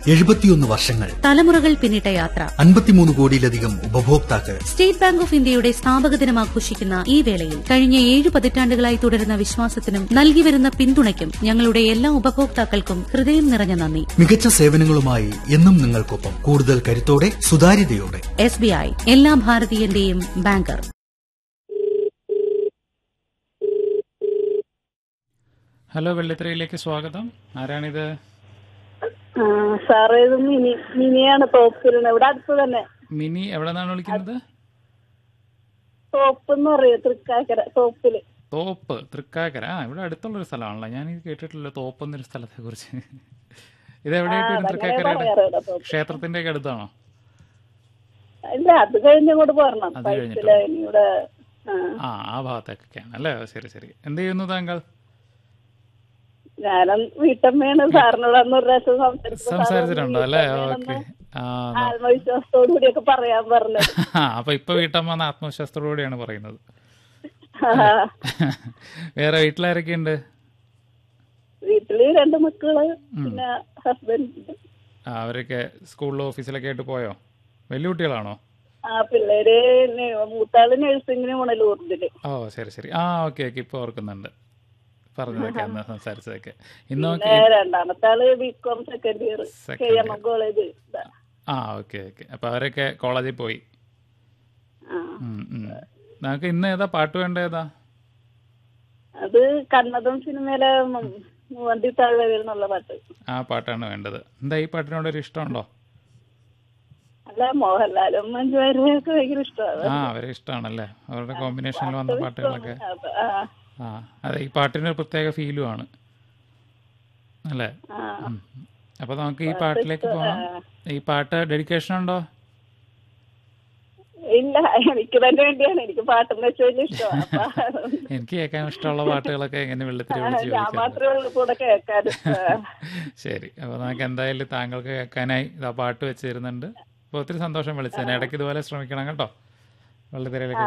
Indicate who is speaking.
Speaker 1: എഴുപത്തിയൊന്ന് വർഷങ്ങൾ
Speaker 2: തലമുറകൾ പിന്നിട്ട യാത്ര
Speaker 1: അൻപത്തിമൂന്ന് കോടിയിലധികം ഉപഭോക്താക്കൾ
Speaker 2: സ്റ്റേറ്റ് ബാങ്ക് ഓഫ് ഇന്ത്യയുടെ സ്ഥാപക ദിനം ആഘോഷിക്കുന്ന ഈ വേളയിൽ കഴിഞ്ഞ ഏഴ് പതിറ്റാണ്ടുകളായി തുടരുന്ന വിശ്വാസത്തിനും നൽകിവരുന്ന പിന്തുണയ്ക്കും ഞങ്ങളുടെ എല്ലാ ഉപഭോക്താക്കൾക്കും ഹൃദയം നിറഞ്ഞ നന്ദി
Speaker 1: മികച്ച സേവനങ്ങളുമായി എന്നും നിങ്ങൾക്കൊപ്പം കൂടുതൽ കരുത്തോടെ സുതാര്യതയോടെ
Speaker 2: എസ് ബി ഐ എല്ലാ ഭാരതീയന്റെയും ബാങ്കർ
Speaker 3: ഹലോ വെള്ളിത്തിരയിലേക്ക് സ്വാഗതം ആരാണിത്
Speaker 4: ആ, സാറേ ഇത് മിനി മിനിയാണ് തോപ്പിലാണ് ഇവിടെ അടുത്ത് തന്നെ
Speaker 3: മിനി എവിടെ നിന്നാണ് വിളിക്കുന്നത്
Speaker 4: തോപ്പ് എന്ന് പറയും തൃക്കാക്കര തോപ്പില്
Speaker 3: തോപ്പ് തൃക്കാക്കര ആ ഇവിടെ അടുത്തുള്ളൊരു സ്ഥലമാണല്ലോ ഞാൻ ഇത് കേട്ടിട്ടില്ല തോപ്പ് എന്നൊരു സ്ഥലത്തെ കുറിച്ച് ഇത് എവിടെയായിട്ട് വരും
Speaker 4: അതങ്ങനെ
Speaker 3: തൃക്കാക്കരയുടെ
Speaker 4: പറയാറ് ഇവിടെ തോപ്പ്.
Speaker 3: ക്ഷേത്രത്തിന്റെ ഒക്കെ അടുത്താണോ
Speaker 4: ഇല്ല അത് കഴിഞ്ഞ് ഇങ്ങോട്ട് പോരണം
Speaker 3: അത്
Speaker 4: പൈപ്പില്
Speaker 3: കഴിഞ്ഞിട്ട്.
Speaker 4: ഇവിടെ ആ,
Speaker 3: ആ ആ ഭാഗത്തേക്കൊക്കെയാണ് അല്ലേ ശരി ശരി എന്ത് ചെയ്യുന്നു താങ്കൾ
Speaker 4: ഞാനും വീട്ടമ്മയാണ് സാറിനോട് അന്ന് ഒരു പ്രാവശ്യം സംസാരിച്ചപ്പോ സാറ്
Speaker 3: സംസാരിച്ചിട്ടുണ്ടോ അല്ലേ ഓക്കെ
Speaker 4: വീട്ടമ്മയാണെന്ന്
Speaker 3: ആ
Speaker 4: ആത്മവിശ്വാസത്തോടു കൂടിയൊക്കെ പറയാൻ പറഞ്ഞത്
Speaker 3: ആ, അപ്പൊ ഇപ്പൊ വീട്ടമ്മ എന്ന ആത്മവിശ്വാസത്തോടുകൂടിയാണ് പറയുന്നത് വേറെ വീട്ടിലാരൊക്കെയുണ്ട്
Speaker 4: വീട്ടില് രണ്ട് മക്കള് പിന്നെ ഹസ്ബൻഡ്
Speaker 3: ആ, അവരൊക്കെ സ്കൂളിലോ ഓഫീസിലൊക്കെ ആയിട്ട് പോയോ വലിയ കുട്ടികളാണോ
Speaker 4: ആ പിള്ളേര് നെ- മൂത്താള് നഴ്സിംഗിന് പോണ ലൂർദില്
Speaker 3: ഓ ശരി ശരി ആ ഓക്കെ ഓക്കെ ഇപ്പൊ ഓർക്കുന്നുണ്ട് പറഞ്ഞതൊക്കെ അന്ന് സംസാരിച്ചതൊക്കെ ഇന്ന് നോക്കി
Speaker 4: പിന്നെ രണ്ടാമത്തെ ആള് BCom second year
Speaker 3: Second
Speaker 4: K M M college
Speaker 3: ആ ഓക്കെ ഓക്കെ അപ്പൊ അവരൊക്കെ കോളേജിൽ പോയി
Speaker 4: ആ
Speaker 3: ഉം, ഉം. നമുക്ക് ഇന്ന് ഏതാ പാട്ട് വേണ്ട ഏതാ
Speaker 4: അത് കന്നഡം സിനിമയിലെ മ- മൂവന്തി താഴ്വരയിൽ എന്നുള്ള പാട്ട്
Speaker 3: ആ പാട്ടാണ് വേണ്ടത് എന്താ ഈ പാട്ടിനോട് ഒരു ഇഷ്ടമുണ്ടോ
Speaker 4: അല്ല മോഹൻലാലും മഞ്ജു വാര്യരൊക്കെ ഭയങ്കര ഇഷ്ടമാണ്
Speaker 3: ആ അവരെ ഇഷ്ടമാണല്ലേ അവരുടെ കോമ്പിനേഷനിൽ വന്ന പാട്ടുകളൊക്കെ
Speaker 4: അപ്പൊ, ആ,
Speaker 3: ആ അതെ ഈ പാട്ടിന് ഒരു പ്രത്യേക ഫീലും ആണ് അല്ലേ
Speaker 4: ആ.
Speaker 3: ഉം. അപ്പൊ നമുക്ക് ഈ പാട്ടിലേക്ക് പോകാം ഈ പാട്ട് ഡെഡിക്കേഷൻ ഉണ്ടോ
Speaker 4: ഇല്ല എനിക്ക് തന്നെ വേണ്ടിയാണ് എനിക്ക് പാട്ടെന്ന് വെച്ചാൽ വലിയ ഇഷ്ടമാണ് അപ്പൊ
Speaker 3: എനിക്ക് കേൾക്കാൻ ഇഷ്ടമുള്ള പാട്ടുകളൊക്കെ എങ്ങനെ വെള്ളത്തിൽ വിളിച്ച്
Speaker 4: ഞാൻ
Speaker 3: ചോദിക്കാം
Speaker 4: മാത്രമേ ഉള്ളൂ കൂടെ കേൾക്കാൻ
Speaker 3: ശരി അപ്പൊ നമുക്ക് എന്തായാലും താങ്കൾക്ക് കേൾക്കാനായി ഇതാ പാട്ട് വെച്ച് തരുന്നുണ്ട് അപ്പൊ ഒത്തിരി സന്തോഷം വിളിച്ചതിന് ഇടയ്ക്ക് ഇതുപോലെ ശ്രമിക്കണം കേട്ടോ വെള്ളത്തിരയിലേക്ക്